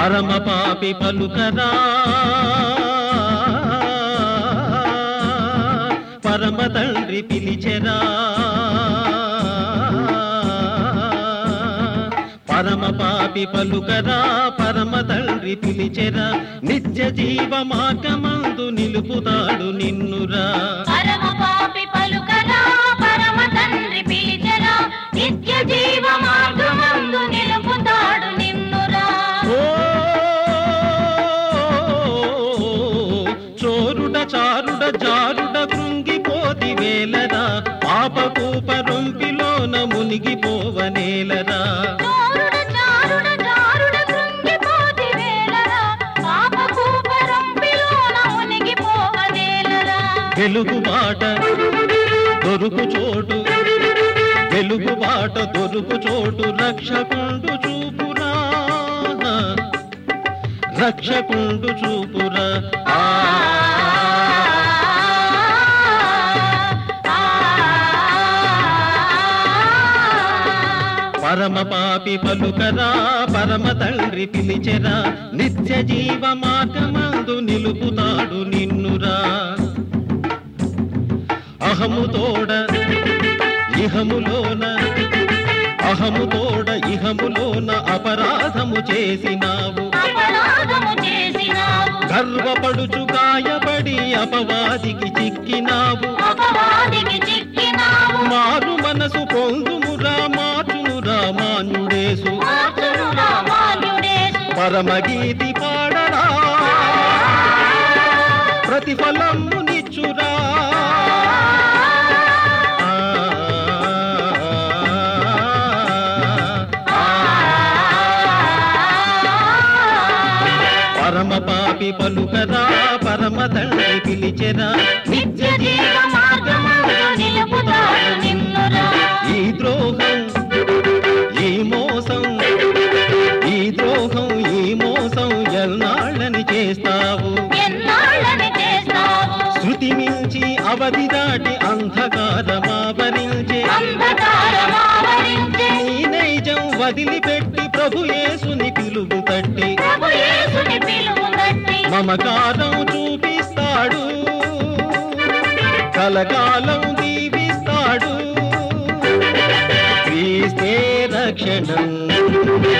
పరమ పాపి పలుకరా పరమ తండ్రి పిలిచెరా పరమ పాపి పలుకరా పరమ తండ్రి పిలిచెరా నిత్య జీవ మార్గమందు నిలుపుతాడు నిన్నురా పరమ పాపి పలుకరా పరమ తండ్రి పిలిచెరా నిత్య జీవ మార్గమందు నిలుపుతాడు నిన్నురా ఓ చోరుడ చారుడ జారుడ కృంగిపోతి వేలరా పాపకూప రొంపిలోన మునిగిపోవనేలరా చారుడ చారుడ చారుడ కృంగిపోతి వేళరా పాప కూపరంపిలోన మునిగిపోవనేలరా వెలుగు బాట దొరుకు చోటు వెలుగు బాట దొరుకు చోటు రక్షకుండు చూపురా రక్షకుండు చూపురా ఆ పరమ పాపి పలుకరా పరమ తండ్రి పిలిచెరా నిత్య జీవ మార్గమందు నిలుపుతాడు నిన్నురా అహము తోడ ఇహములోన అహము తోడ ఇహములోన అపరాధము చేసినావు అపరాధము చేసినావు గర్వపడుచు గాయపడి అపవాదికి చిక్కినావు అపవాదికి చిక్కినావు మారు మనసు పొందుమురా మార్చునురా మాన్యుడేసు మార్చును రామాన్యుడేసు పరమగీతి పాడరా ప్రతిఫలము నిచ్చురా పరమ పాపి పలుకరా పరమ తండ్రి పిలిచెరా నిత్య జీవ మార్గమందు నిలుపుతాడు నిన్నురా ఈ ద్రోహం ఈ మోసం ఈ ద్రోహం ఈ మోసం ఎన్నాళ్ళని చేస్తావు ఎన్నాళ్ళని చేస్తావు శృతి మించి అవధి దాటి అంధకారమావరించే అంధకారమావరించే నీ నైజం వదిలిపెట్టి ప్రభు యేసుని పిలువు తట్టి ప్రభు యేసుని పిలువునట్టి మమకారం చూపిస్తాడు కలకాలం దీవిస్తాడు క్రీస్తే రక్షణం